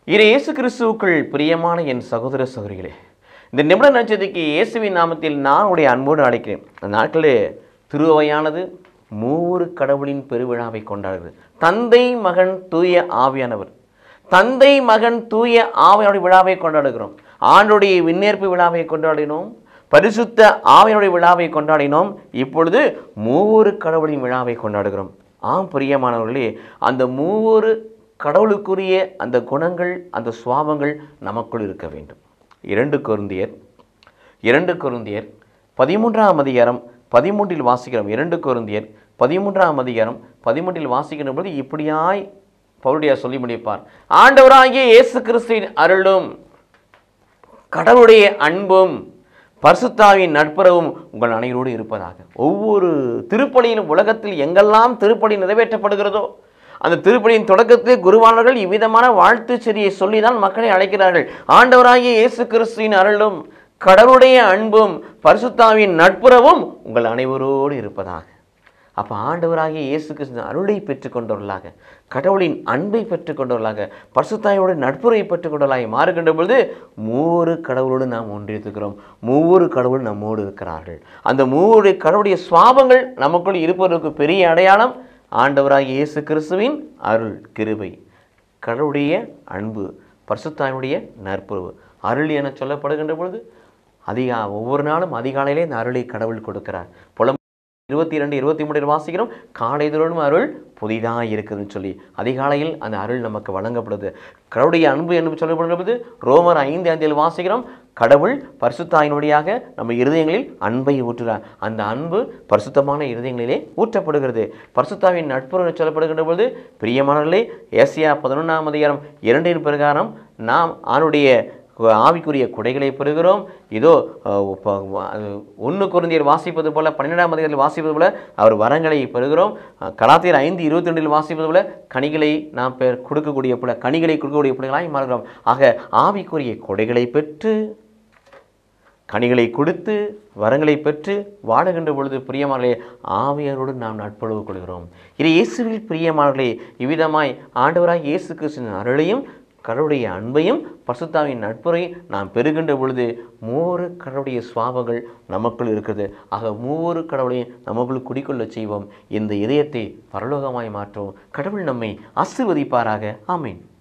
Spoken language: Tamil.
இரு இயேசு கிறிஸ்துவுக்குள் பிரியமான என் சகோதர சகோதரிகளே இந்த நிமிட நட்சத்திற்கு இயேசுவின் நாமத்தில் நான் உடைய அன்போடு அழைக்கிறேன் அந்த நாட்களே திருவையானது மூவரு கடவுளின் பெருவிழாவை கொண்டாடுகிறது தந்தை மகன் தூய ஆவியானவர் தந்தை மகன் தூய ஆவியானுடைய விழாவை கொண்டாடுகிறோம் ஆண்டுடைய விண்ணேற்பு விழாவை கொண்டாடினோம் பரிசுத்த ஆவியனுடைய விழாவை கொண்டாடினோம் இப்பொழுது மூவொரு கடவுளின் விழாவை கொண்டாடுகிறோம் ஆம் பிரியமானவர்களே அந்த மூவொரு கடவுளுக்குரிய அந்த குணங்கள் அந்த சுவாபங்கள் நமக்குள் இருக்க வேண்டும் இரண்டு கொருந்தியர் இரண்டு கொருந்தியர் பதிமூன்றாம் அதிகாரம் பதிமூன்றில் வாசிக்கிறோம் இரண்டு கொருந்தியர் பதிமூன்றாம் அதிகாரம் பதிமூன்றில் வாசிக்கிற பொழுது இப்படியாய் பவுலுடைய சொல்லி முடிப்பார் ஆண்டவராகிய இயேசு கிறிஸ்துவின் அருளும் கடவுளுடைய அன்பும் பரிசுத்தாவின் நட்புறவும் உங்கள் அனைவரோடு இருப்பதாக ஒவ்வொரு திருப்பலியிலும் உலகத்தில் எங்கெல்லாம் திருப்பலி நிறைவேற்றப்படுகிறதோ அந்த திருப்பலியின் தொடக்கத்தில் குருவானவர்கள் இவ்விதமான வாழ்த்துச் செய்தியை சொல்லி தான் மக்களை அழைக்கிறார்கள் ஆண்டவராகிய இயேசு கிறிஸ்துவின் அருளும் கடவுளுடைய அன்பும் பரிசுத்தாவின் நட்புறவும் உங்கள் அனைவரோடு இருப்பதாக அப்போ ஆண்டவராகிய இயேசு கிறிஸ்து அருளை பெற்றுக்கொண்டவர்களாக கடவுளின் அன்பை பெற்றுக்கொண்டவர்களாக பரிசுத்தாயோட நட்புரை பெற்றுக்கொண்டவர்களாக மாறுகின்ற பொழுது மூவொரு கடவுளோடு நாம் ஒன்றியிருக்கிறோம் மூவொரு கடவுள் நம்மோடு இருக்கிறார்கள் அந்த மூவொரு கடவுளுடைய சுவாபங்கள் நமக்குள் இருப்பதற்கு பெரிய அடையாளம் ஆண்டவராகிய இயேசு கிறிஸ்துவின் அருள் கிருபை கடவுளுடைய அன்பு பரிசுத்தாயுடைய நற்புறவு அருள் என சொல்லப்படுகின்ற பொழுது அதிகா ஒவ்வொரு நாளும் அதிகாலையிலே இந்த அருளை கடவுள் கொடுக்கிறார் புலம் இருபத்தி இரண்டு இருபத்தி மூணில் வாசிக்கிறோம் காலை தோறும் அருள் புதிதாக இருக்குதுன்னு சொல்லி அதிகாலையில் அந்த அருள் நமக்கு வழங்கப்படுது கடவுளுடைய அன்பு என்று சொல்லப்படுகிறது ரோமர் ஐந்து ஐந்தில் வாசிக்கிறோம் கடவுள் பரிசுத்தாயினுடையாக நம்ம இருதயங்களில் அன்பை ஊற்றுகிறார் அந்த அன்பு பரிசுத்தமான இருதயங்களிலே ஊற்றப்படுகிறது பரிசுத்தாவின் நட்புறவு சொல்லப்படுகின்ற பொழுது பிரியமானவர்களே ஏசியா பதினொன்றாம் அதிகாரம் இரண்டின் பிரகாரம் நாம் ஆணுடைய ஆவிக்குரிய குடைகளை பெறுகிறோம் இதோ ஒன்று குருந்தியர் வாசிப்பது போல பன்னிரெண்டாம் அதிகாரத்தில் வாசிப்பது போல அவர் வரங்களை பெறுகிறோம் அஹ், கலாத்தியர் ஐந்து இருபத்தி ரெண்டில் வாசிப்பது போல கனிகளை நாம் பெ கொடுக்கக்கூடிய பிள்ளை கனிகளை கொடுக்கக்கூடிய பிள்ளைகளாய் மாறுகிறோம் ஆக ஆவிக்குரிய கொடைகளை பெற்று கனிகளை கொடுத்து வரங்களை பெற்று வாழுகின்ற பொழுது பிரியமானே ஆவியரோடு நாம் நட்புறவு கொள்கிறோம் இது இயேசுவில் பிரியமானே இவ்விதமாய் ஆண்டவராய் இயேசு கிறிஸ்துவின் அருளையும் கடவுளுடைய அன்பையும் பசுத்தாவின் நட்புரை நாம் பெறுகின்ற பொழுது மூவொரு கடவுளுடைய சுவாபங்கள் நமக்குள் இருக்கிறது ஆக மூவொரு கடவுளையும் நமக்குள் குடிக்கொள்ளச் செய்வோம் இந்த இதயத்தை பரலோகமாய் மாற்றுவோம் கடவுள் நம்மை ஆசிர்வதிப்பாராக ஆமீன்